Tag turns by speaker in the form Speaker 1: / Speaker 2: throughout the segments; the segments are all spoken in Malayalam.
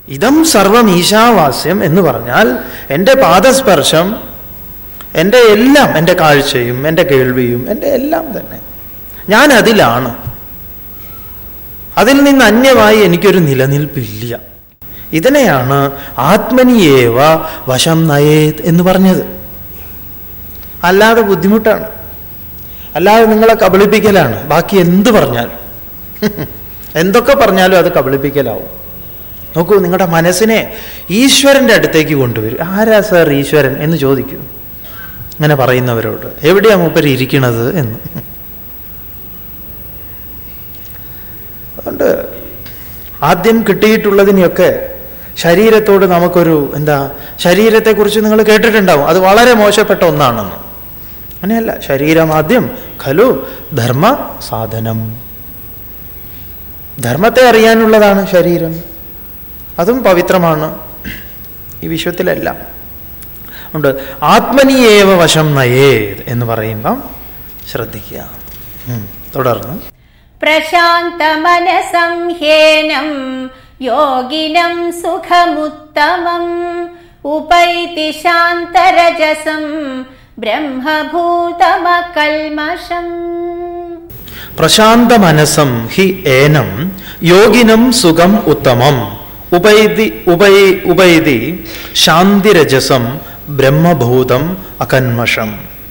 Speaker 1: ഇതം സർവം ഈശാവാസ്യം എന്ന് പറഞ്ഞാൽ എൻ്റെ പാദസ്പർശം എൻ്റെ എല്ലാം എൻ്റെ കാഴ്ചയും എൻ്റെ കേൾവിയും എൻ്റെ എല്ലാം തന്നെ ഞാൻ അതിലാണ് അതിൽ നിന്ന് അന്യമായി എനിക്കൊരു നിലനിൽപ്പില്ല ഇതിനെയാണ് ആത്മനിയേവ വശം നയേത് എന്ന് പറഞ്ഞത് അല്ലാതെ ബുദ്ധിമുട്ടാണ് അല്ലാതെ നിങ്ങളെ കബളിപ്പിക്കലാണ് ബാക്കി എന്ത് പറഞ്ഞാലും എന്തൊക്കെ പറഞ്ഞാലും അത് കബളിപ്പിക്കലാവും നോക്കൂ നിങ്ങളുടെ മനസ്സിനെ ഈശ്വരൻ്റെ അടുത്തേക്ക് കൊണ്ടുവരും ആരാ സാർ ഈശ്വരൻ എന്ന് ചോദിക്കൂ അങ്ങനെ പറയുന്നവരോട് എവിടെയാ മൂപ്പര് ഇരിക്കണത് എന്ന് അതുകൊണ്ട് ആദ്യം കിട്ടിയിട്ടുള്ളതിനെയൊക്കെ ശരീരത്തോട് നമുക്കൊരു എന്താ ശരീരത്തെക്കുറിച്ച് നിങ്ങൾ കേട്ടിട്ടുണ്ടാവും അത് വളരെ മോശപ്പെട്ട ഒന്നാണെന്ന് അങ്ങനെയല്ല ശരീരമാദ്യം ഖലു ധർമ്മ സാധനം ധർമ്മത്തെ അറിയാനുള്ളതാണ് ശരീരം അതും പവിത്രമാണ് ഈ വിശ്വത്തിലെല്ലാം ഉണ്ട് ആത്മനിയേവ വശം നയേത് എന്ന് പറയുമ്പം ശ്രദ്ധിക്കുക ഉം, തുടർന്ന്
Speaker 2: प्रशान्तमनसं ह्येनं योगिनं सुखमुत्तमम् उपैति शान्तरजसं ब्रह्मभूतमकल्मषम्
Speaker 1: പ്രശാന്ത മനസ്സം ഹി ഏനം യോഗിനം സുഖം ഉത്തമം ഉപൈതി ഉപൈ ഉപൈതി ശാന്തിരജസം ബ്രഹ്മഭൂതം അകന്മഷം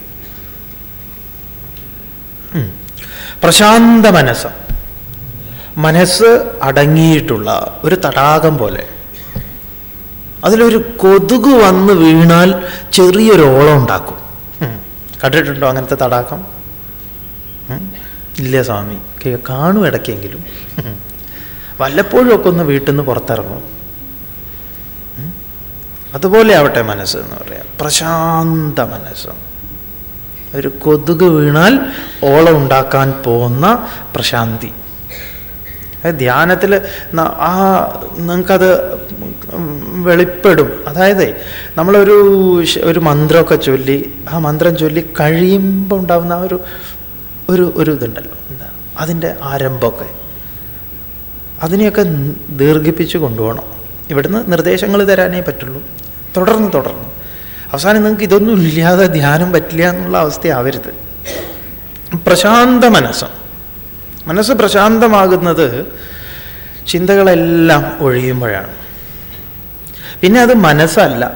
Speaker 1: ഉം. പ്രശാന്ത മനസ്സ് മനസ്സ് അടങ്ങിയിട്ടുള്ള ഒരു തടാകം പോലെ അതിലൊരു കൊതുക് വന്ന് വീണാൽ ചെറിയൊരു ഓളം ഉണ്ടാക്കും ഉം. കണ്ടിട്ടുണ്ടോ അങ്ങനത്തെ തടാകം ഉം? ഇല്ല സ്വാമി കേ- കാണും ഇടയ്ക്കെങ്കിലും ഉം. വല്ലപ്പോഴും ഒക്കെ ഒന്ന് വീട്ടിൽ നിന്ന് പുറത്തിറങ്ങും ഉം. അതുപോലെ ആവട്ടെ മനസ്സ് എന്ന് പറയാം പ്രശാന്ത മനസ്സ് ഒരു കൊതുക് വീണാൽ ഓളം ഉണ്ടാക്കാൻ പോകുന്ന പ്രശാന്തി ധ്യാനത്തിൽ ആ നിങ്ങൾക്കത് വെളിപ്പെടും അതായത് നമ്മളൊരു ശ- ഒരു മന്ത്രമൊക്കെ ചൊല്ലി ആ മന്ത്രം ചൊല്ലി കഴിയുമ്പോൾ ഉണ്ടാകുന്ന ആ ഒരു ഒരു ഒരു ഇതുണ്ടല്ലോ എന്താ അതിൻ്റെ ആരംഭമൊക്കെ അതിനെയൊക്കെ ന- ദീർഘിപ്പിച്ച് കൊണ്ടുപോകണം ഇവിടുന്ന് നിർദ്ദേശങ്ങൾ തരാനേ പറ്റുള്ളൂ തുടർന്ന് തുടർന്ന് അവസാനം നിങ്ങൾക്ക് ഇതൊന്നും ഇല്ലാതെ ധ്യാനം പറ്റില്ല എന്നുള്ള അവസ്ഥയാവരുത് പ്രശാന്ത മനസ്സ് മനസ്സ് പ്രശാന്തമാകുന്നത് ചിന്തകളെല്ലാം ഒഴിയുമ്പോഴാണ് പിന്നെ അത് മനസ്സല്ല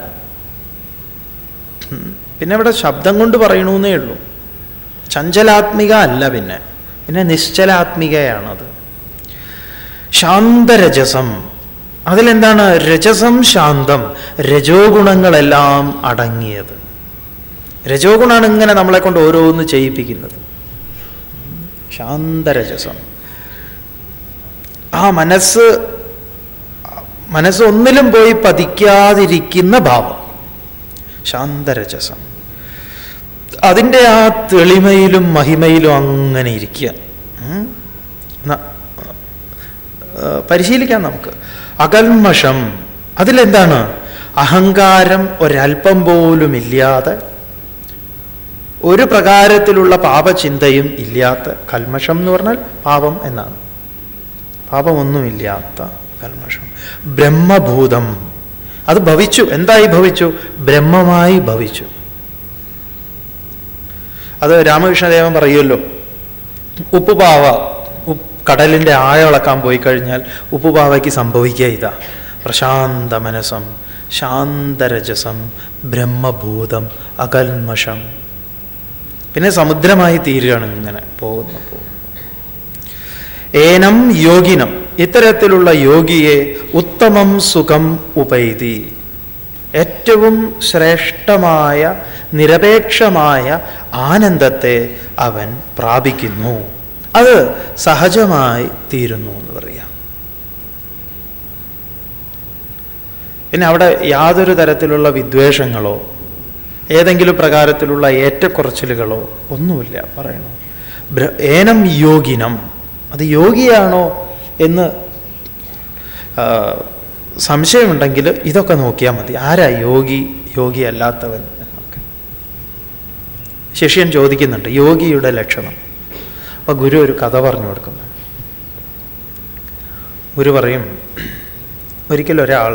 Speaker 1: ഉം. പിന്നെ ഇവിടെ ശബ്ദം കൊണ്ട് പറയണമെന്നേ ഉള്ളൂ ചഞ്ചലാത്മിക അല്ല പിന്നെ പിന്നെ നിശ്ചലാത്മികയാണത് ശാന്തരജസം അതിലെന്താണ് രജസം ശാന്തം രജോ ഗുണങ്ങളെല്ലാം അടങ്ങിയത് രജോ ഗുണമാണ് ഇങ്ങനെ നമ്മളെ കൊണ്ട് ഓരോന്ന് ചെയ്യിപ്പിക്കുന്നത് ശാന്തരജസം ആ മനസ്സ് മനസ്സ് ഒന്നിലും പോയി പതിക്കാതിരിക്കുന്ന ഭാവം ശാന്തരജസം അതിൻ്റെ ആ തെളിമയിലും മഹിമയിലും അങ്ങനെ ഇരിക്കുക ഉം. ന- ആ, പരിശീലിക്കാം നമുക്ക് അകൽമഷം അതിലെന്താണ് അഹങ്കാരം ഒരല്പം പോലും ഇല്ലാതെ ഒരു പ്രകാരത്തിലുള്ള പാപചിന്തയും ഇല്ലാത്ത കൽമഷം എന്ന് പറഞ്ഞാൽ പാപം എന്നാണ് പാപമൊന്നുമില്ലാത്ത കൽമഷം ബ്രഹ്മഭൂതം അത് ഭവിച്ചു എന്തായി ഭവിച്ചു ബ്രഹ്മമായി ഭവിച്ചു അത് രാമകൃഷ്ണദേവൻ പറയുമല്ലോ ഉപ്പുപാവ ഉപ്പ് കടലിൻ്റെ ആഴം അളക്കാൻ പോയി കഴിഞ്ഞാൽ ഉപ്പുപാവയ്ക്ക് സംഭവിക്കുക ഇതാ പ്രശാന്ത മനസം ശാന്തരജസം ബ്രഹ്മഭൂതം അകൽമഷം പിന്നെ സമുദ്രമായി തീരുകയാണ് ഇങ്ങനെ പോകുന്നു പോകുന്നു ഏനം യോഗിനം ഇത്തരത്തിലുള്ള യോഗിയെ ഉത്തമം സുഖം ഉപൈതി ഏറ്റവും ശ്രേഷ്ഠമായ നിരപേക്ഷമായ ആനന്ദത്തെ അവൻ പ്രാപിക്കുന്നു അത് സഹജമായി തീരുന്നു എന്ന് പറയാം പിന്നെ അവിടെ യാതൊരു തരത്തിലുള്ള വിദ്വേഷങ്ങളോ ഏതെങ്കിലും പ്രകാരത്തിലുള്ള ഏറ്റക്കുറച്ചിലുകളോ ഒന്നുമില്ല പറയണു ബ്ര- ഏനം യോഗിനം അത് യോഗിയാണോ എന്ന് ആ, സംശയമുണ്ടെങ്കിൽ ഇതൊക്കെ നോക്കിയാൽ മതി ആരാ യോഗി യോഗി അല്ലാത്തവൻ എന്നൊക്കെ ശിഷ്യൻ ചോദിക്കുന്നുണ്ട് യോഗിയുടെ ലക്ഷണം അപ്പൊ ഗുരു ഒരു കഥ പറഞ്ഞു കൊടുക്കുന്നു ഗുരു പറയും ഒരിക്കലും ഒരാൾ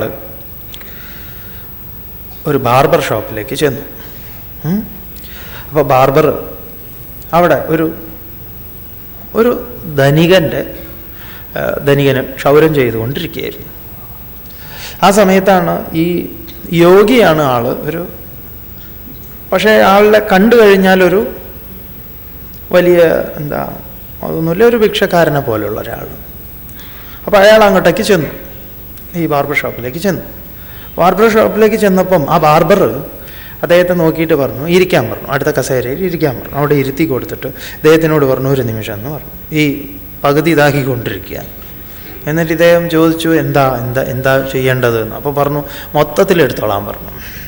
Speaker 1: ഒരു ബാർബർ ഷോപ്പിലേക്ക് ചെന്നു അപ്പോൾ ബാർബർ അവിടെ ഒരു ഒരു ധനികൻ്റെ ആ, ധനികന് ക്ഷൗരം ചെയ്തുകൊണ്ടിരിക്കുകയായിരുന്നു ആ സമയത്താണ് ഈ യോഗിയാണ് ആള് ഒരു പക്ഷേ ആളെ കണ്ടു കഴിഞ്ഞാൽ ഒരു വലിയ എന്താ അതൊന്നുമില്ല ഒരു ഭിക്ഷക്കാരനെ പോലെയുള്ള ഒരാൾ അപ്പോൾ അയാൾ അങ്ങോട്ടേക്ക് ചെന്നു ഈ ബാർബർ ഷോപ്പിലേക്ക് ചെന്നു ബാർബർ ഷോപ്പിലേക്ക് ചെന്നപ്പം ആ ബാർബർ അദ്ദേഹത്തെ നോക്കിയിട്ട് പറഞ്ഞു ഇരിക്കാൻ പറഞ്ഞു അടുത്ത കസേരയിൽ ഇരിക്കാൻ പറഞ്ഞു അവിടെ ഇരുത്തി കൊടുത്തിട്ട് അദ്ദേഹത്തിനോട് പറഞ്ഞു ഒരു നിമിഷം എന്ന് പറഞ്ഞു ഈ പകുതി ഇതാക്കിക്കൊണ്ടിരിക്കുക എന്നിട്ട് ഇദ്ദേഹം ചോദിച്ചു എന്താ എന്താ എന്താ ചെയ്യേണ്ടത് എന്ന് അപ്പോൾ പറഞ്ഞു മൊത്തത്തിൽ എടുത്തോളാൻ പറഞ്ഞു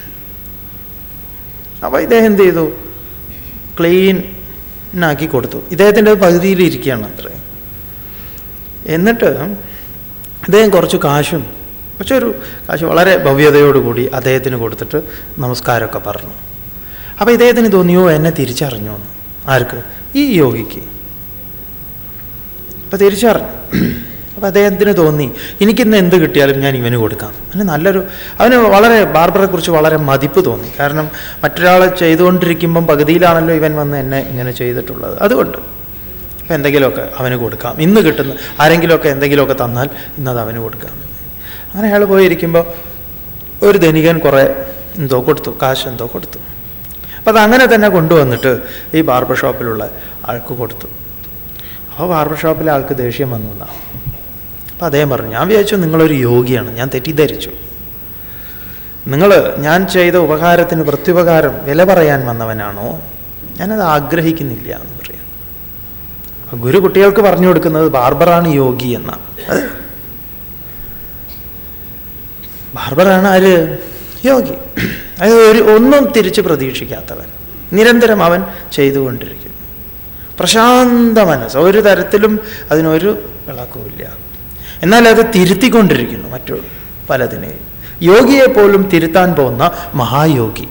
Speaker 1: അപ്പോൾ ഇദ്ദേഹം എന്ത് ചെയ്തു ക്ലീൻ ആക്കി കൊടുത്തു ഇദ്ദേഹത്തിൻ്റെ പകുതിയിൽ ഇരിക്കുകയാണ് അത്രയും എന്നിട്ട് അദ്ദേഹം കുറച്ച് കാശും കുറച്ചൊരു കാശ് വളരെ ഭവ്യതയോടുകൂടി അദ്ദേഹത്തിന് കൊടുത്തിട്ട് നമസ്കാരമൊക്കെ പറഞ്ഞു അപ്പോൾ ഇദ്ദേഹത്തിന് തോന്നിയോ എന്നെ തിരിച്ചറിഞ്ഞു എന്ന് ആർക്ക് ഈ യോഗിക്ക് അപ്പോൾ തിരിച്ചറിഞ്ഞു അപ്പോൾ അദ്ദേഹത്തിന് തോന്നി എനിക്കിന്ന് എന്ത് കിട്ടിയാലും ഞാൻ ഇവന് കൊടുക്കാം അവന് നല്ലൊരു അവന് വളരെ ബാർബറെ കുറിച്ച് വളരെ മതിപ്പ് തോന്നി കാരണം മറ്റൊരാളെ ചെയ്തുകൊണ്ടിരിക്കുമ്പം പകുതിയിലാണല്ലോ ഇവൻ വന്ന് എന്നെ ഇങ്ങനെ ചെയ്തിട്ടുള്ളത് അതുകൊണ്ട് അപ്പം എന്തെങ്കിലുമൊക്കെ അവന് കൊടുക്കാം ഇന്ന് കിട്ടുന്ന ആരെങ്കിലുമൊക്കെ എന്തെങ്കിലുമൊക്കെ തന്നാൽ ഇന്നത് അവന് കൊടുക്കാം അങ്ങനെ അയാൾ പോയിരിക്കുമ്പോൾ ഒരു ധനികൻ കുറേ എന്തോ കൊടുത്തു കാശ് എന്തോ കൊടുത്തു അപ്പം അതങ്ങനെ തന്നെ കൊണ്ടുവന്നിട്ട് ഈ ബാർബർ ഷോപ്പിലുള്ള ആൾക്ക് കൊടുത്തു അപ്പോൾ ബാർബർ ഷോപ്പിലെ ആൾക്ക് ദേഷ്യം വന്നു എന്നാണ് അപ്പം അദ്ദേഹം പറഞ്ഞു ഞാൻ വിചാരിച്ചു നിങ്ങളൊരു യോഗിയാണ് ഞാൻ തെറ്റിദ്ധരിച്ചു നിങ്ങൾ ഞാൻ ചെയ്ത ഉപകാരത്തിന് പ്രത്യുപകാരം വില പറയാൻ വന്നവനാണോ ഞാനത് ആഗ്രഹിക്കുന്നില്ല എന്ന് പറയാം അപ്പൊ ഗുരു കുട്ടികൾക്ക് പറഞ്ഞു കൊടുക്കുന്നത് ബാർബറാണ് യോഗി എന്നാണ് അത് ബാർബറാണ് ആര് യോഗി അതായത് ഒരു ഒന്നും തിരിച്ച് പ്രതീക്ഷിക്കാത്തവൻ നിരന്തരം അവൻ ചെയ്തുകൊണ്ടിരിക്കുന്നു പ്രശാന്ത മനസ്സ് ഒരു തരത്തിലും അതിനൊരു വിളക്കുമില്ല എന്നാൽ അത് തിരുത്തിക്കൊണ്ടിരിക്കുന്നു മറ്റു പലതിനെയും യോഗിയെ പോലും തിരുത്താൻ പോകുന്ന മഹായോഗി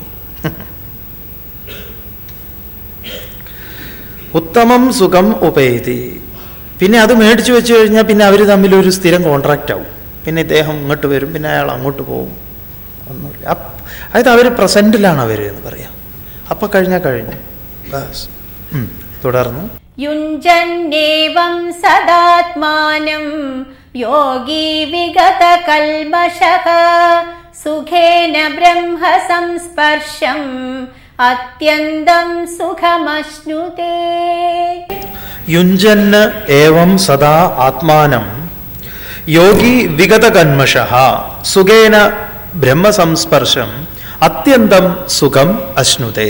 Speaker 1: ഉത്തമം സുഖം ഉപേതി പിന്നെ അത് മേടിച്ചു വെച്ച് കഴിഞ്ഞാൽ പിന്നെ അവർ തമ്മിൽ ഒരു സ്ഥിരം കോൺട്രാക്റ്റ് ആവും പിന്നെ ഇദ്ദേഹം ഇങ്ങോട്ട് വരും പിന്നെ അയാൾ അങ്ങോട്ട് പോകും ഒന്നുമില്ല അപ്പ് അതായത് അവർ പ്രസൻറ്റിലാണ് അവർ എന്ന് പറയാം അപ്പം കഴിഞ്ഞാൽ കഴിഞ്ഞു ബസ് ഉം. തുടർന്ന്
Speaker 2: युञ्जन्नेवं सदात्मानं योगी विगतकल्मषः सुखेन ब्रह्म संस्पर्शम् अत्यन्तं सुखमश्नुते
Speaker 1: യുഞ്ജന് ഏവം സദാ ആത്മാനം യോഗി വിഗതകന്മഷ സുഖേന ബ്രഹ്മസംസ്പർശം അത്യന്തം സുഖം അശ്നുതേ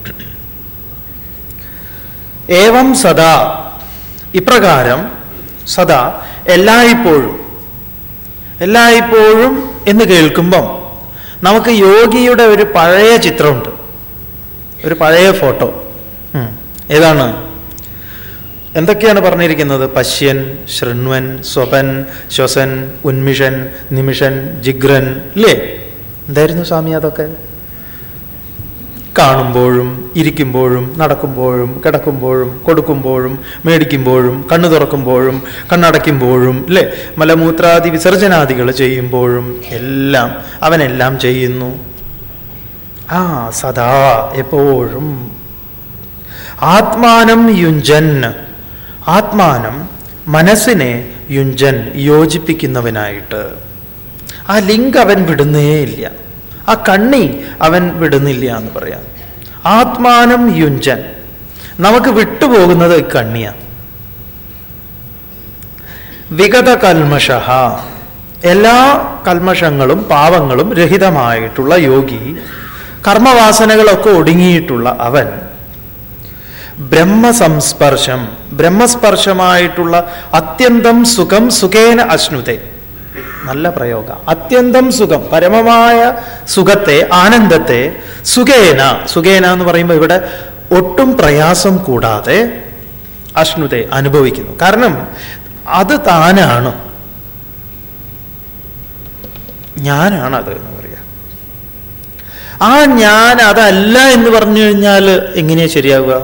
Speaker 1: ഏവം സദാ ഇപ്രകാരം സദാ എല്ലായ്പ്പോഴും എല്ലായ്പ്പോഴും എന്ന് കേൾക്കുമ്പം നമുക്ക് യോഗിയുടെ ഒരു പഴയ ചിത്രമുണ്ട് ഒരു പഴയ ഫോട്ടോ ഉം. ഏതാണ് എന്തൊക്കെയാണ് പറഞ്ഞിരിക്കുന്നത് പശ്യൻ ശൃണ്വൻ സ്വപൻ ശ്വസൻ ഉന്മിഷൻ നിമിഷൻ ജിഗ്രൻ ഇല്ലേ എന്തായിരുന്നു സ്വാമി അതൊക്കെ കാണുമ്പോഴും ഇരിക്കുമ്പോഴും നടക്കുമ്പോഴും കിടക്കുമ്പോഴും കൊടുക്കുമ്പോഴും മേടിക്കുമ്പോഴും കണ്ണു തുറക്കുമ്പോഴും കണ്ണടയ്ക്കുമ്പോഴും അല്ലേ മലമൂത്രാദി വിസർജനാദികൾ ചെയ്യുമ്പോഴും എല്ലാം അവനെല്ലാം ചെയ്യുന്നു ആ സദാ എപ്പോഴും ആത്മാനം യുഞ്ചൻ ആത്മാനം മനസ്സിനെ യുഞ്ചൻ യോജിപ്പിക്കുന്നവനായിട്ട് ആ ലിങ്ക് അവൻ വിടുന്നേ ഇല്ല ആ കണ്ണി അവൻ വിടുന്നില്ല എന്ന് പറയാം ആത്മാനം യുഞ്ചൻ നമുക്ക് വിട്ടുപോകുന്നത് ഈ കണ്ണിയാണ് വിഗത കൽമഷ എല്ലാ കൽമഷങ്ങളും പാവങ്ങളും രഹിതമായിട്ടുള്ള യോഗി കർമ്മവാസനകളൊക്കെ ഒടുങ്ങിയിട്ടുള്ള അവൻ ബ്രഹ്മസംസ്പർശം ബ്രഹ്മസ്പർശമായിട്ടുള്ള അത്യന്തം സുഖം സുഖേന അശ്നുതേ നല്ല പ്രയോഗ അത്യന്തം സുഖം പരമമായ സുഖത്തെ ആനന്ദത്തെ സുഖേന സുഖേന എന്ന് പറയുമ്പോൾ ഇവിടെ ഒട്ടും പ്രയാസം കൂടാതെ അശ്നുതെ അനുഭവിക്കുന്നു കാരണം അത് താനാണ് ഞാനാണത് എന്ന് പറയാം ആ ഞാൻ അതല്ല എന്ന് പറഞ്ഞു കഴിഞ്ഞാൽ എങ്ങനെയാ ശരിയാവുക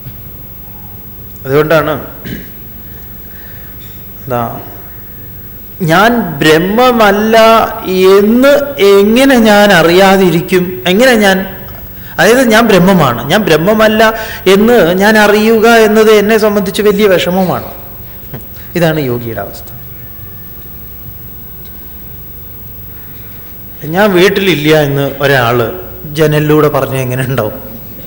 Speaker 1: അതുകൊണ്ടാണ് എന്താ ഞാൻ ബ്രഹ്മമല്ല എന്ന് എങ്ങനെ ഞാൻ അറിയാതിരിക്കും എങ്ങനെ ഞാൻ അതായത് ഞാൻ ബ്രഹ്മമാണ് ഞാൻ ബ്രഹ്മമല്ല എന്ന് ഞാൻ അറിയുക എന്നത് എന്നെ സംബന്ധിച്ച് വലിയ വിഷമമാണ് ഇതാണ് യോഗിയുടെ അവസ്ഥ ഞാൻ വീട്ടിലില്ല എന്ന് ഒരാൾ ജനലിലൂടെ പറഞ്ഞ എങ്ങനെ ഉണ്ടാവും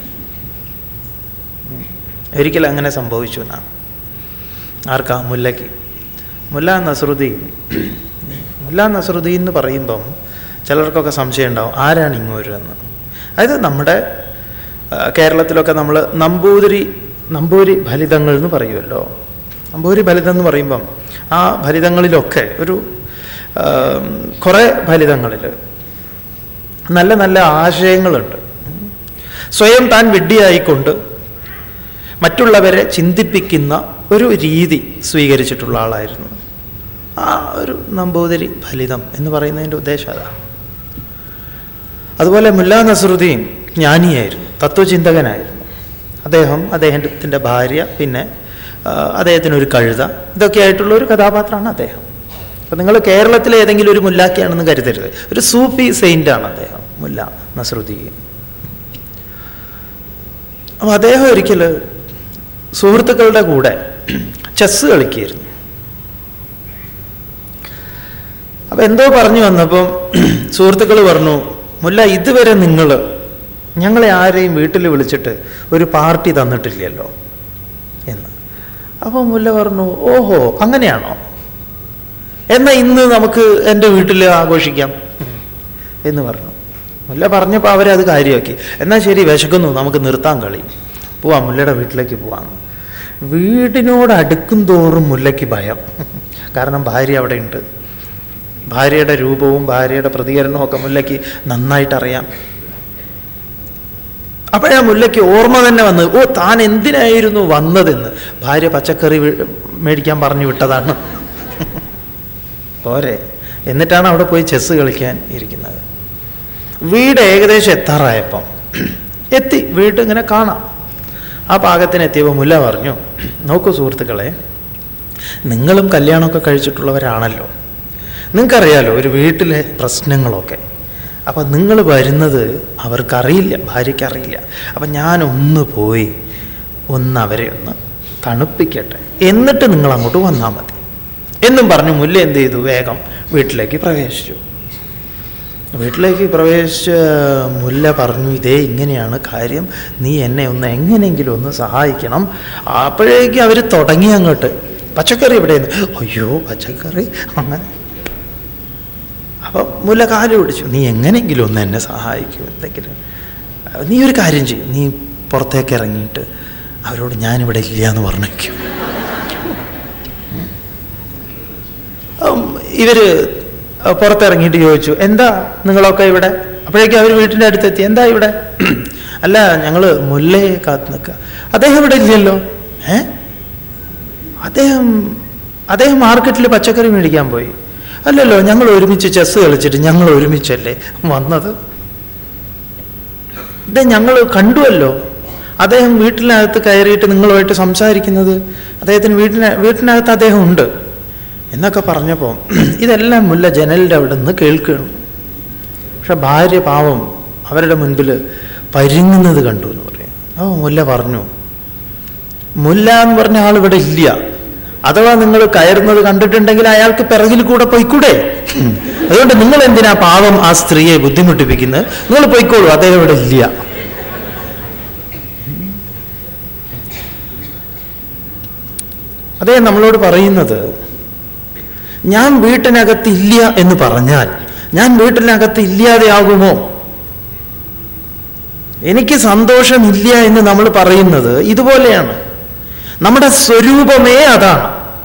Speaker 1: ഒരിക്കലും അങ്ങനെ സംഭവിച്ചു എന്നാണ് ആർക്കാ മുല്ലയ്ക്ക് മുല്ല നസറുദ്ദീൻ മുല്ല നസറുദ്ദീൻ എന്ന് പറയുമ്പം ചിലർക്കൊക്കെ സംശയം ഉണ്ടാവും ആരാണ് ഇങ്ങോട്ട് എന്ന് അതായത് നമ്മുടെ ആ, കേരളത്തിലൊക്കെ നമ്മൾ നമ്പൂതിരി നമ്പൂരി ഫലിതങ്ങൾ എന്ന് പറയുമല്ലോ നമ്പൂരി ഫലിതം എന്ന് പറയുമ്പം ആ ഫലിതങ്ങളിലൊക്കെ ഒരു ആ, കുറേ ഫലിതങ്ങളിൽ നല്ല നല്ല ആശയങ്ങളുണ്ട് സ്വയം താൻ വിഡ്ഢിയായിക്കൊണ്ട് മറ്റുള്ളവരെ ചിന്തിപ്പിക്കുന്ന ഒരു രീതി സ്വീകരിച്ചിട്ടുള്ള ആളായിരുന്നു ആ ഒരു നമ്പൂതിരി ഫലിതം എന്ന് പറയുന്നതിൻ്റെ ഉദ്ദേശം അതാണ് അതുപോലെ മുല്ല നസറുദ്ദീൻ ജ്ഞാനിയായിരുന്നു തത്വചിന്തകനായിരുന്നു അദ്ദേഹം അദ്ദേഹത്തിൻ്റെ ഭാര്യ പിന്നെ ആ, അദ്ദേഹത്തിനൊരു കഴുത ഇതൊക്കെ ആയിട്ടുള്ള ഒരു കഥാപാത്രമാണ് അദ്ദേഹം അപ്പം നിങ്ങൾ കേരളത്തിലെ ഏതെങ്കിലും ഒരു മുല്ലാക്കിയാണെന്ന് കരുതരുത് ഒരു സൂഫി സെയിൻ്റാണ് അദ്ദേഹം മുല്ല നസറുദ്ദീൻ അപ്പം അദ്ദേഹം ഒരിക്കൽ സുഹൃത്തുക്കളുടെ കൂടെ ചെസ് കളിക്കുകയായിരുന്നു അപ്പം എന്തോ പറഞ്ഞു വന്നപ്പം സുഹൃത്തുക്കൾ പറഞ്ഞു മുല്ല ഇതുവരെ നിങ്ങൾ ഞങ്ങളെ ആരെയും വീട്ടിൽ വിളിച്ചിട്ട് ഒരു പാർട്ടി തന്നിട്ടില്ലല്ലോ എന്ന് അപ്പോൾ മുല്ല പറഞ്ഞു ഓഹോ അങ്ങനെയാണോ എന്നാൽ ഇന്ന് നമുക്ക് എൻ്റെ വീട്ടിൽ ആഘോഷിക്കാം എന്ന് പറഞ്ഞു മുല്ല പറഞ്ഞപ്പോൾ അവരത് കാര്യമാക്കി എന്നാൽ ശരി വിശക്കുന്നു നമുക്ക് നിർത്താൻ കളി പോവാം മുല്ലയുടെ വീട്ടിലേക്ക് പോവാം വീടിനോട് അടുക്കും തോറും മുല്ലയ്ക്ക് ഭയം കാരണം ഭാര്യ അവിടെ ഉണ്ട് ഭാര്യയുടെ രൂപവും ഭാര്യയുടെ പ്രതികരണവും ഒക്കെ മുല്ലയ്ക്ക് നന്നായിട്ട് അറിയാം അപ്പോഴാ മുല്ലയ്ക്ക് ഓർമ്മ തന്നെ വന്നത് ഓ താൻ എന്തിനായിരുന്നു വന്നതെന്ന് ഭാര്യ പച്ചക്കറി വി- മേടിക്കാൻ പറഞ്ഞു വിട്ടതാണ് പോരെ എന്നിട്ടാണ് അവിടെ പോയി ചെസ്സ് കളിക്കാൻ ഇരിക്കുന്നത് വീട് ഏകദേശം എത്താറായപ്പം എത്തി വീട് ഇങ്ങനെ കാണാം ആ പാകത്തിന് എത്തിയപ്പോൾ മുല്ല പറഞ്ഞു നോക്കൂ സുഹൃത്തുക്കളെ നിങ്ങളും കല്യാണമൊക്കെ കഴിച്ചിട്ടുള്ളവരാണല്ലോ നിങ്ങൾക്കറിയാലോ ഒരു വീട്ടിലെ പ്രശ്നങ്ങളൊക്കെ അപ്പം നിങ്ങൾ വരുന്നത് അവർക്കറിയില്ല ഭാര്യയ്ക്കറിയില്ല അപ്പം ഞാനൊന്ന് പോയി ഒന്ന് അവരെ ഒന്ന് തണുപ്പിക്കട്ടെ എന്നിട്ട് നിങ്ങൾ അങ്ങോട്ട് വന്നാൽ മതി എന്നും പറഞ്ഞു മുല്ല എന്ത് ചെയ്തു വേഗം വീട്ടിലേക്ക് പ്രവേശിച്ചു വീട്ടിലേക്ക് പ്രവേശിച്ച മുല്ല പറഞ്ഞു ഇതേ ഇങ്ങനെയാണ് കാര്യം നീ എന്നെ ഒന്ന് എങ്ങനെയെങ്കിലും ഒന്ന് സഹായിക്കണം അപ്പോഴേക്കും അവർ തുടങ്ങി അങ്ങോട്ട് പച്ചക്കറി എവിടെയെന്ന് അയ്യോ പച്ചക്കറി അങ്ങനെ അപ്പം മുല്ല കാല് പിടിച്ചു നീ എങ്ങനെയെങ്കിലും ഒന്ന് എന്നെ സഹായിക്കും എന്തെങ്കിലും നീ ഒരു കാര്യം ചെയ്യും നീ പുറത്തേക്ക് ഇറങ്ങിയിട്ട് അവരോട് ഞാനിവിടെ ഇല്ല എന്ന് പറഞ്ഞേക്കും ഉം, ഇവര് പുറത്തിറങ്ങിയിട്ട് ചോദിച്ചു എന്താ നിങ്ങളൊക്കെ ഇവിടെ അപ്പോഴേക്കും അവർ വീട്ടിൻ്റെ അടുത്തെത്തി എന്താ ഇവിടെ അല്ല ഞങ്ങൾ മുല്ലയെ കാത്തു നിൽക്കുക അദ്ദേഹം ഇവിടെ ഇല്ലല്ലോ ഏ അദ്ദേഹം അദ്ദേഹം മാർക്കറ്റിൽ പച്ചക്കറി മേടിക്കാൻ പോയി അല്ലല്ലോ ഞങ്ങൾ ഒരുമിച്ച് ചെസ് കളിച്ചിട്ട് ഞങ്ങൾ ഒരുമിച്ചല്ലേ വന്നത് ഇത് ഞങ്ങൾ കണ്ടുവല്ലോ അദ്ദേഹം വീട്ടിനകത്ത് കയറിയിട്ട് നിങ്ങളുമായിട്ട് സംസാരിക്കുന്നത് അദ്ദേഹത്തിന് വീട്ടിന് വീട്ടിനകത്ത് അദ്ദേഹം ഉണ്ട് എന്നൊക്കെ പറഞ്ഞപ്പോൾ ഇതെല്ലാം മുല്ല ജനലിൻ്റെ അവിടെ നിന്ന് കേൾക്കുകയാണ് പക്ഷെ ഭാര്യ പാവം അവരുടെ മുൻപിൽ പരിങ്ങുന്നത് കണ്ടു എന്ന് പറയും ഓ മുല്ല പറഞ്ഞു മുല്ല എന്ന് പറഞ്ഞ ആൾ ഇവിടെ ഇല്ല അഥവാ നിങ്ങൾ കയറുന്നത് കണ്ടിട്ടുണ്ടെങ്കിൽ അയാൾക്ക് പിറകിൽ കൂടെ പോയിക്കൂടെ ഉം. അതുകൊണ്ട് നിങ്ങൾ എന്തിനാ പാവം ആ സ്ത്രീയെ ബുദ്ധിമുട്ടിപ്പിക്കുന്നത് നിങ്ങൾ പോയിക്കോളൂ അദ്ദേഹം ഇവിടെ ഇല്ല അദ്ദേഹം നമ്മളോട് പറയുന്നത് ഞാൻ വീട്ടിനകത്ത് ഇല്ല എന്ന് പറഞ്ഞാൽ ഞാൻ വീട്ടിനകത്ത് ഇല്ലാതെയാകുമോ എനിക്ക് സന്തോഷമില്ല എന്ന് നമ്മൾ പറയുന്നത് ഇതുപോലെയാണ് നമ്മുടെ സ്വരൂപമേ അതാണ്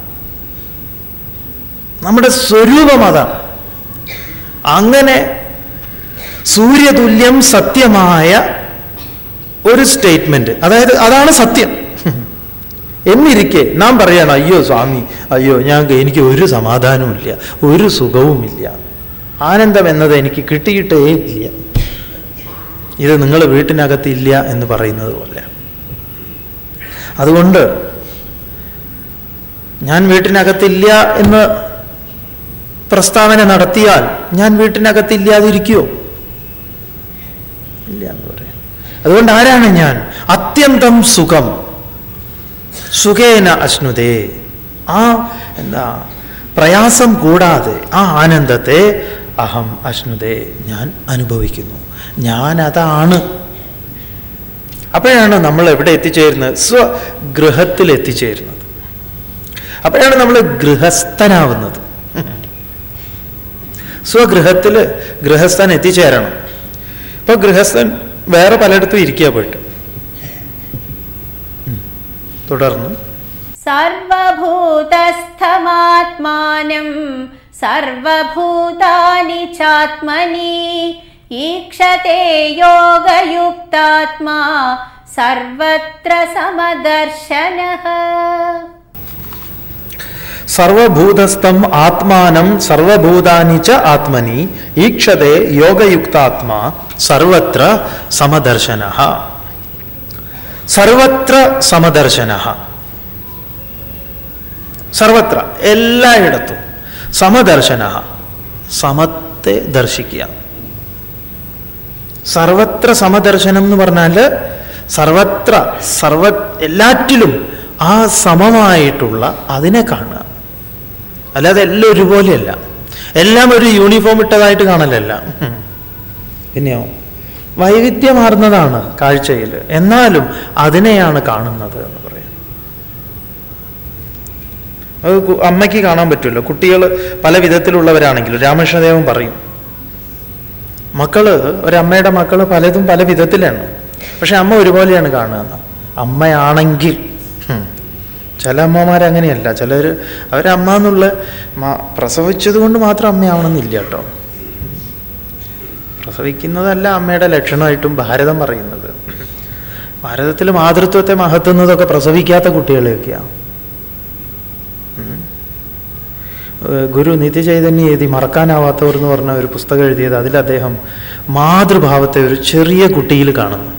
Speaker 1: നമ്മുടെ സ്വരൂപം അതാണ് അങ്ങനെ സൂര്യതുല്യം സത്യമായ ഒരു സ്റ്റേറ്റ്മെന്റ് അതായത് അതാണ് സത്യം എന്നിരിക്കെ നാം പറയണം അയ്യോ സ്വാമി അയ്യോ ഞാൻ എനിക്ക് ഒരു സമാധാനവുമില്ല ഒരു സുഖവുമില്ല ആനന്ദം എന്നത് എനിക്ക് കിട്ടിയിട്ടേ ഇല്ല ഇത് നിങ്ങൾ വീട്ടിനകത്ത് ഇല്ല എന്ന് പറയുന്നത് പോലെ അതുകൊണ്ട് ഞാൻ വീട്ടിനകത്തില്ല എന്ന് പ്രസ്താവന നടത്തിയാൽ ഞാൻ വീട്ടിനകത്ത് ഇല്ലാതിരിക്കുമോ ഇല്ല എന്ന് പറയാം അതുകൊണ്ട് ആരാണ് ഞാൻ അത്യന്തം സുഖം സുഖേന അശ്നുതേ ആ എന്താ പ്രയാസം കൂടാതെ ആ ആനന്ദത്തെ അഹം അശ്നുതേ ഞാൻ അനുഭവിക്കുന്നു ഞാൻ അതാണ് അപ്പോഴാണ് നമ്മൾ എവിടെ എത്തിച്ചേരുന്നത് സ്വഗൃഹത്തിൽ എത്തിച്ചേരുന്നത് അപ്പോഴാണ് നമ്മൾ ഗൃഹസ്ഥനാവുന്നത് സ്വഗൃഹത്തിൽ ഗൃഹസ്ഥൻ എത്തിച്ചേരണം ഇപ്പൊ ഗൃഹസ്ഥൻ വേറെ പലയിടത്തും ഇരിക്കുക പോയിട്ട് ഉം. തുടർന്ന്
Speaker 2: സർവഭൂതസ്ഥമാത്മാനം സർവഭൂതാനി ചാത്മനി ഈക്ഷത്തെ യോഗയുക്താത്മാ സർവത്ര സമദർശനഃ
Speaker 1: സർവഭൂതസ്ഥം ആത്മാനം സർവഭൂതാനി ച ആത്മനി ഈക്ഷതെ യോഗയുക്താത്മാ സർവത്ര സമദർശന സർവത്ര സമദർശന സർവത്ര എല്ലായിടത്തും സമദർശന സമത്തെ ദർശിക്കുക സർവത്ര സമദർശനം എന്ന് പറഞ്ഞാൽ സർവത്ര സർവ എല്ലാറ്റിലും ആ സമമായിട്ടുള്ള അതിനെ കാണുക അല്ലാതെ എല്ലാം ഒരുപോലെയല്ല എല്ലാം ഒരു യൂണിഫോം ഇട്ടതായിട്ട് കാണലല്ല ഉം. പിന്നെയോ വൈവിധ്യമാർന്നതാണ് കാഴ്ചയിൽ എന്നാലും അതിനെയാണ് കാണുന്നത് എന്ന് പറയാം അത് കു- അമ്മയ്ക്ക് കാണാൻ പറ്റുമല്ലോ കുട്ടികൾ പല വിധത്തിലുള്ളവരാണെങ്കിലും രാമകൃഷ്ണദേവൻ പറയും മക്കള് ഒരമ്മയുടെ മക്കള് പലതും പല വിധത്തിലാണ് പക്ഷെ അമ്മ ഒരുപോലെയാണ് കാണുന്നത് അമ്മയാണെങ്കിൽ ഉം. ചില അമ്മമാരങ്ങനെയല്ല ചിലർ അവരമ്മ എന്നുള്ള മ- പ്രസവിച്ചത് കൊണ്ട് മാത്രം അമ്മയാവണമെന്നില്ല കേട്ടോ പ്രസവിക്കുന്നതല്ല അമ്മയുടെ ലക്ഷണമായിട്ടും ഭാരതം പറയുന്നത് ഭാരതത്തിൽ മാതൃത്വത്തെ മഹത്തുന്നതൊക്കെ പ്രസവിക്കാത്ത കുട്ടികളെയൊക്കെയാണ് ഉം. ഏഹ് ഗുരു നിത്യചൈതന്യ എഴുതി മറക്കാനാവാത്തവർ എന്ന് പറഞ്ഞ ഒരു പുസ്തകം എഴുതിയത് അതിൽ അദ്ദേഹം മാതൃഭാവത്തെ ഒരു ചെറിയ കുട്ടിയിൽ കാണുന്നുണ്ട്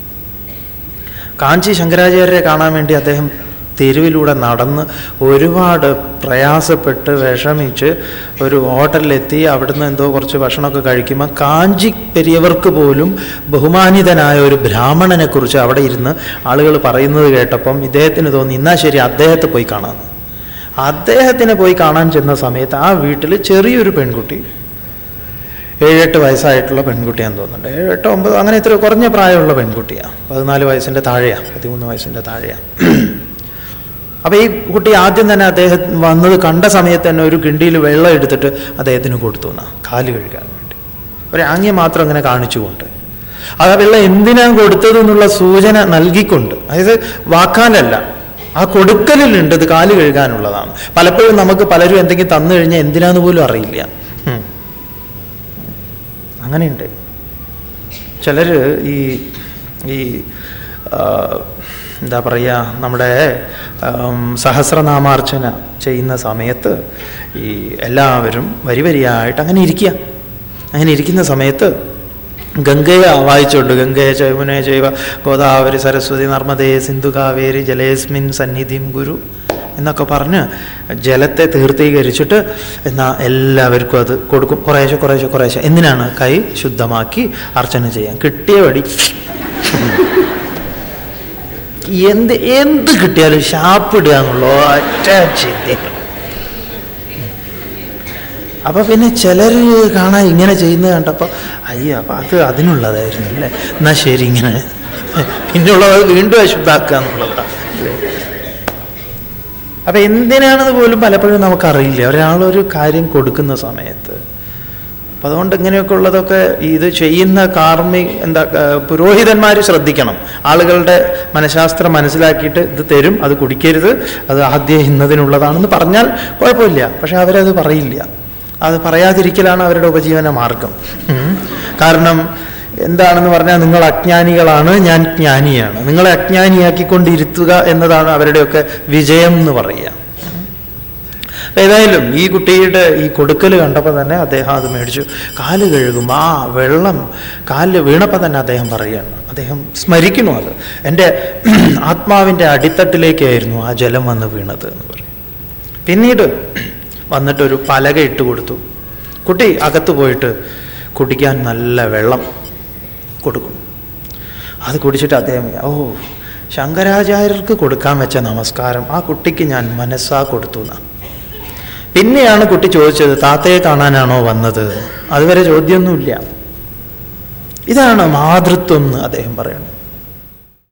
Speaker 1: കാഞ്ചി ശങ്കരാചാര്യരെ കാണാൻ വേണ്ടി അദ്ദേഹം തെരുവിലൂടെ നടന്ന് ഒരുപാട് പ്രയാസപ്പെട്ട് വിഷമിച്ച് ഒരു ഹോട്ടലിലെത്തി അവിടുന്ന് എന്തോ കുറച്ച് ഭക്ഷണമൊക്കെ കഴിക്കുമ്പോൾ കാഞ്ചി പെരിയവർക്ക് പോലും ബഹുമാനിതനായ ഒരു ബ്രാഹ്മണനെ കുറിച്ച് അവിടെ ഇരുന്ന് ആളുകൾ പറയുന്നത് കേട്ടപ്പം ഇദ്ദേഹത്തിന് തോന്നി എന്നാ ശരി അദ്ദേഹത്തെ പോയി കാണാമെന്ന് അദ്ദേഹത്തിനെ പോയി കാണാൻ ചെന്ന സമയത്ത് ആ വീട്ടിൽ ചെറിയൊരു പെൺകുട്ടി ഏഴെട്ട് വയസ്സായിട്ടുള്ള പെൺകുട്ടിയാന്ന് തോന്നുന്നുണ്ട് ഏഴെട്ട് ഒമ്പത് അങ്ങനെ ഇത്ര കുറഞ്ഞ പ്രായമുള്ള പെൺകുട്ടിയാണ് പതിനാല് വയസ്സിൻ്റെ താഴെയാണ് പതിമൂന്ന് വയസ്സിൻ്റെ താഴെയാണ് അപ്പോൾ ഈ കുട്ടി ആദ്യം തന്നെ അദ്ദേഹം വന്നത് കണ്ട സമയത്ത് തന്നെ ഒരു കിണ്ടിയിൽ വെള്ളം എടുത്തിട്ട് അദ്ദേഹത്തിന് കൊടുത്തു എന്നാ കാല് കഴുകാൻ വേണ്ടി ഒരു ആംഗ്യം മാത്രം അങ്ങനെ കാണിച്ചുകൊണ്ട് അത് ആ വെള്ളം എന്തിനാ കൊടുത്തത് എന്നുള്ള സൂചന നൽകിക്കൊണ്ട് അതായത് വാക്കാലല്ല ആ കൊടുക്കലിലുണ്ട് ഇത് കാല് കഴുകാനുള്ളതാണ് പലപ്പോഴും നമുക്ക് പലരും എന്തെങ്കിലും തന്നു കഴിഞ്ഞാൽ എന്തിനാന്ന് പോലും അറിയില്ല ഉം. അങ്ങനെയുണ്ട് ചിലർ ഈ ഈ ആ, എന്താ പറയുക നമ്മുടെ ആം, സഹസ്രനാമാർച്ചന ചെയ്യുന്ന സമയത്ത് ഈ എല്ലാവരും വരി വരിയായിട്ട് അങ്ങനെ ഇരിക്കുക അങ്ങനെ ഇരിക്കുന്ന സമയത്ത് ഗംഗയെ വായിച്ചുകൊണ്ട് ഗംഗയെ ചൈമുനെ ചൈവ ഗോദാവരി സരസ്വതി നർമ്മദേ സിന്ധു കാവേരി ജലേസ്മിൻ സന്നിധിം ഗുരു എന്നൊക്കെ പറഞ്ഞ് ജലത്തെ തീർത്ഥീകരിച്ചിട്ട് എന്നാൽ എല്ലാവർക്കും അത് കൊടുക്കും കുറേശ്ശെ കുറേശ്ശെ കുറേശ്ശെ എന്തിനാണ് കൈ ശുദ്ധമാക്കി അർച്ചന ചെയ്യാൻ കിട്ടിയ വടി എന്ത് എന്ത് കിട്ടിയാലും ഷാപ്പിടുക എന്നുള്ള ഒറ്റ ചിന്തയും അപ്പൊ പിന്നെ ചിലർ കാണാൻ ഇങ്ങനെ ചെയ്യുന്നത് കണ്ടപ്പോൾ അയ്യോ അപ്പൊ അത് അതിനുള്ളതായിരുന്നു അല്ലേ എന്നാ ശരി ഇങ്ങനെ പിന്നെയുള്ളത് അത് വീണ്ടും അശുദ്ധാക്കുക എന്നുള്ളതാണ് അല്ലേ? അപ്പൊ എന്തിനാണെന്ന് പോലും പലപ്പോഴും നമുക്കറിയില്ല ഒരാളൊരു കാര്യം കൊടുക്കുന്ന സമയത്ത് അപ്പൊ അതുകൊണ്ട് ഇങ്ങനെയൊക്കെ ഉള്ളതൊക്കെ ഇത് ചെയ്യുന്ന കാർമി എന്താ പുരോഹിതന്മാർ ശ്രദ്ധിക്കണം ആളുകളുടെ മനഃശാസ്ത്രം മനസ്സിലാക്കിയിട്ട് ഇത് തരും അത് കുടിക്കരുത് അത് ആദ്യം ഇന്നതിനുള്ളതാണെന്ന് പറഞ്ഞാൽ കുഴപ്പമില്ല പക്ഷെ അവരത് പറയില്ല അത് പറയാതിരിക്കലാണ് അവരുടെ ഉപജീവന മാർഗം ഉം. കാരണം എന്താണെന്ന് പറഞ്ഞാൽ നിങ്ങൾ അജ്ഞാനികളാണ് ഞാൻ ജ്ഞാനിയാണ് നിങ്ങളെ അജ്ഞാനിയാക്കിക്കൊണ്ടിരുത്തുക എന്നതാണ് അവരുടെയൊക്കെ വിജയം എന്ന് പറയുക അപ്പൊ ഏതായാലും ഈ കുട്ടിയുടെ ഈ കൊടുക്കൽ കണ്ടപ്പോൾ തന്നെ അദ്ദേഹം അത് മേടിച്ചു കാല് കഴുകും ആ വെള്ളം കാലിൽ വീണപ്പോൾ തന്നെ അദ്ദേഹം പറയുകയാണ് അദ്ദേഹം സ്മരിക്കണു അത് എൻ്റെ ആത്മാവിൻ്റെ അടിത്തട്ടിലേക്കായിരുന്നു ആ ജലം വന്ന് വീണത് എന്ന് പറയും പിന്നീട് വന്നിട്ടൊരു പലക ഇട്ട് കൊടുത്തു കുട്ടി അകത്ത് പോയിട്ട് കുടിക്കാൻ നല്ല വെള്ളം കൊടുക്കും അത് കുടിച്ചിട്ട് അദ്ദേഹം ഓ ശങ്കരാചാര്യർക്ക് കൊടുക്കാൻ വെച്ച നമസ്കാരം ആ കുട്ടിക്ക് ഞാൻ മനസ്സാ കൊടുത്തു എന്നാ പിന്നെയാണ് കുട്ടി ചോദിച്ചത് താത്തയെ കാണാനാണോ വന്നത് അതുവരെ ചോദ്യമൊന്നുമില്ല ഇതാണ് മാതൃത്വം എന്ന് അദ്ദേഹം പറയുന്നു